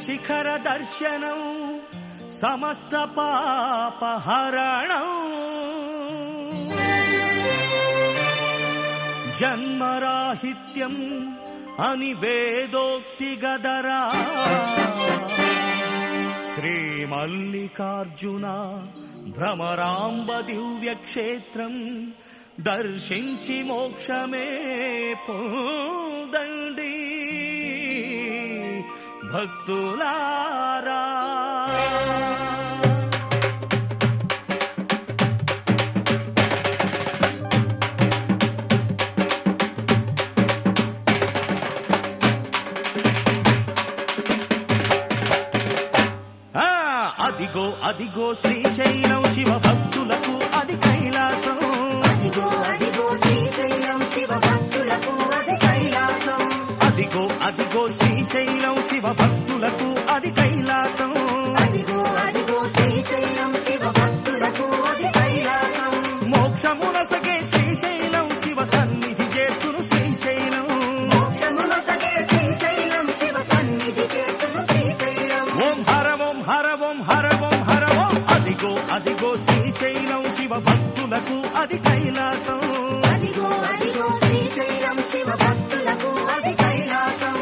శిఖర దర్శనం సమస్త పాపహరణం జన్మరాహిత్యం అని వేదోక్తి గదరా శ్రీ మల్లికార్జున భ్రమరాంబ దివ్య క్షేత్రం దర్శించి మోక్షమే పొందండి భక్తులారా ఆ, అదిగో అదిగో శ్రీశైలం శివ భక్తులకు అది కైలాసం అదిగో అదిగో శ్రీశైలం శివ భక్తులకు అది కైలాసం అదిగో అదిగో శ్రీశైలం శివ భక్తులకు అది కైలాసం అదిగో అదిగో శ్రీశైలం శివ భక్తులకు అది కైలాసం మోక్షమునసగే శ్రీశైలం శివ సన్నిధి చేర్చును శ్రీశైలం మోక్షముల సగే శ్రీశైలం శివ సన్నిధి చేర్చును శ్రీశైలం ఓం హర ఓం హర ఓం హర ఓం హర ఓం అదిగో అదిగో శ్రీశైలం శివ భక్తులకు అది కైలాసం అదిగో అదిగో శ్రీశైలం శివ భక్తులకు అది కైలాసం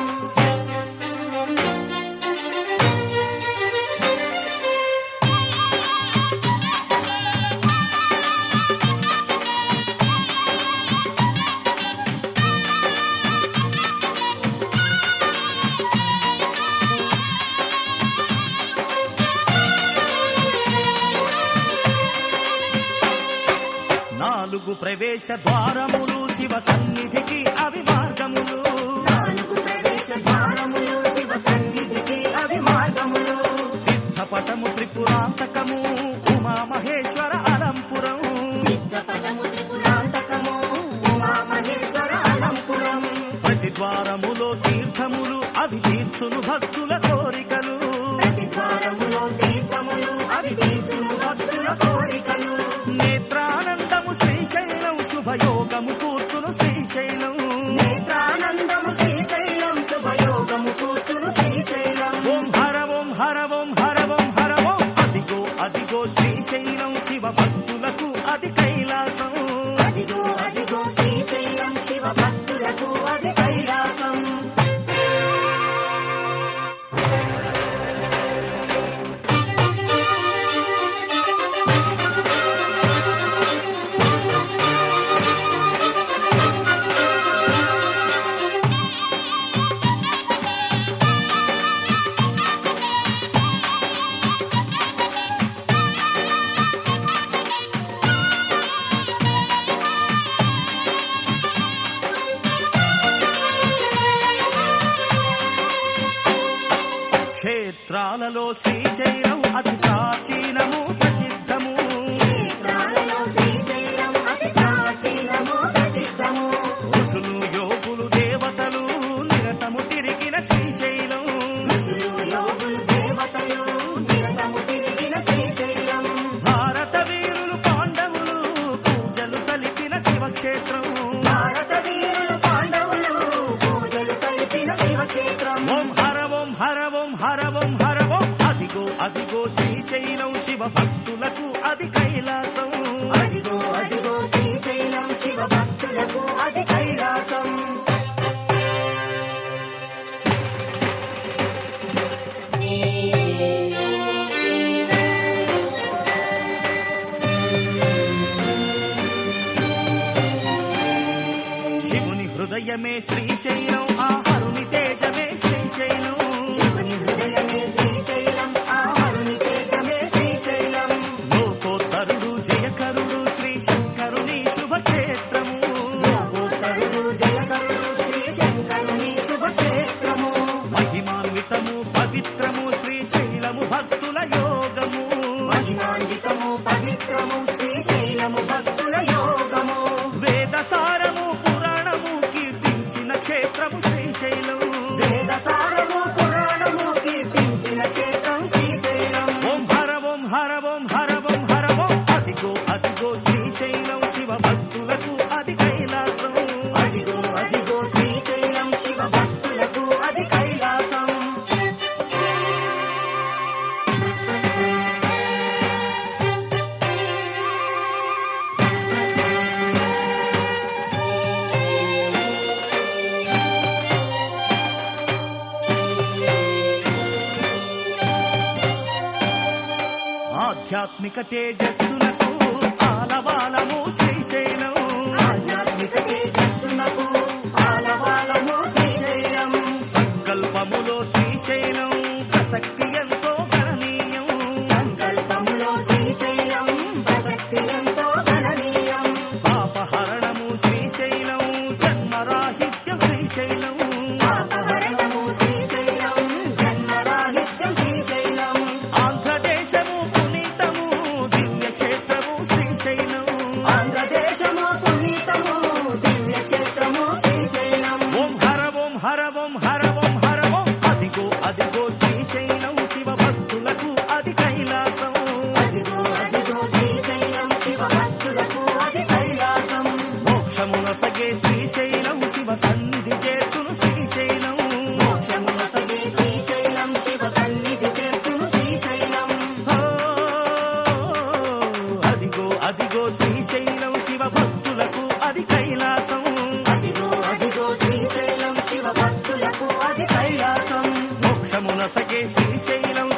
నాలుగు ప్రవేశ ద్వారములు శివ సన్నిధికి అవి మార్గములు నాలుగు ప్రవేశ ద్వారములు శివ సన్నిధికి అవి మార్గములు సిద్ధపటము త్రిపురాంతకము ఉమా మహేశ్వర అలంపురం సిద్ధపటము త్రిపురాంతకము ఉమా మహేశ్వర అలంపురం ప్రతి ద్వారములో తీర్థములు అవి తీర్చును భక్తుల కోరికలు ప్రతి ద్వారములో తీర్థములు అవి తీర్చును భక్తుల కోరికలు నేత్రానందము శ్రీశైలం శుభయోగము కూర్చును శ్రీశైలం నేత్రానందము శ్రీశైలం శుభయోగము కూర్చును శ్రీశైలం ఓం హర ఓం హర ఓం హర ఓం హర ఓం అదిగో అదిగో శ్రీశైలం శివ భక్తులకు అది కైలాసం అదిగో అదిగో శ్రీశైలం శివ భక్తులకు అది కైలాసం క్షేత్రాలలో శ్రీశైలం అతి ప్రాచీనము ప్రసిద్ధము క్షేత్రాలలో శ్రీశైలం అతి ప్రాచీనము ప్రసిద్ధము ఋషులు యోగులు దేవతలు నిరతము తిరిగిన శ్రీశైలం ఋషులు యోగులు దేవతలు నిరతము తిరిగిన శ్రీశైలం భారత వీరులు పాండవులు పూజలు సలిపిన శివక్షేత్రం భారత వీరులు పాండవులు పూజలు సలిపిన శివక్షేత్రం ఓం హర ఓం హర ఓం హర ఓం హర ఓం అదిగో అదిగో శ్రీశైలం శివ భక్తులకు అది కైలాసం అదిగో అదిగో శ్రీశైలం శివ భక్తులకు అది కైలాసం శివుని హృదయమే శ్రీశైలం ఆ హరుని తేజమే శ్రీశైలం శివుని హృదయమే శ్రీశైలం ఆ హరుని తేజమే శ్రీశైలం లోకోత్తరుడు జయకరుడు శ్రీ శంకరుని శుభక్షేత్రము లోకోత్తరుడు జయకరుడు శ్రీ శంకరుని శుభక్షేత్రము మహిమాన్వితము పవిత్రము శ్రీశైలము భక్తుల యోగము మహిమాన్వితము పవిత్రము శ్రీశైలము భక్తుల యోగము వేదసారము పురాణము కీర్తించిన క్షేత్రము శ్రీశైలం వేదసారము పురాణము కీర్తించిన క్షేత్రం శ్రీశైలం ఓం హర ఓం హర ఓం హర ఓం హర ఓం అదిగో అదిగో శ్రీశైలం శివ భక్తులకు అది కైలాసం అదిగో అదిగో శ్రీశైలం శివ భక్తులకు అది కైలాసం ఆధ్యాత్మిక తేజస్సునకు ఆలవాలము శ్రీశైలం ఆధ్యాత్మిక తేజస్సునకు ఆలవాలము శ్రీశైలం సంకల్పములో శ్రీశైలం ప్రసక్తి ఎంతో గణనీయం సంకల్పములో శ్రీశైలం ప్రసక్తి ఎంతో గణనీయం పాపహరణము శ్రీశైలం జన్మరాహిత్యం శ్రీశైలం పాపహరణము శ్రీశైలం జన్మరాహిత్యం శ్రీశైలం ఆంధ్రదేశము పునీతము దివ్య క్షేత్రము శ్రీశైలం ఆంధ్రదేశము పునీతము దివ్య క్షేత్రము శ్రీశైలం ఓం హర ఓం హర ఓం హర ఓం హర ఓం అదిగో అదిగో శ్రీశైలం శివ భక్తులకు అది కైలాసం అదిగో అదిగో శ్రీశైలం శివ భక్తులకు అది కైలాసం మోక్షమున సగే శ్రీశైలం శివ సన్నిధి చేర్చును శ్రీశైలం మోక్షమున సగే శ్రీశైలం శివ సన్నిధి చేర్చును శ్రీశైలం ఓ, అదిగో అదిగో శ్రీశైలం శివ భక్తులకు అది కైలాసం అదిగో అదిగో శ్రీశైలం శివ భక్తులకు అది కైలాసం మోక్షమున సగే శ్రీశైలం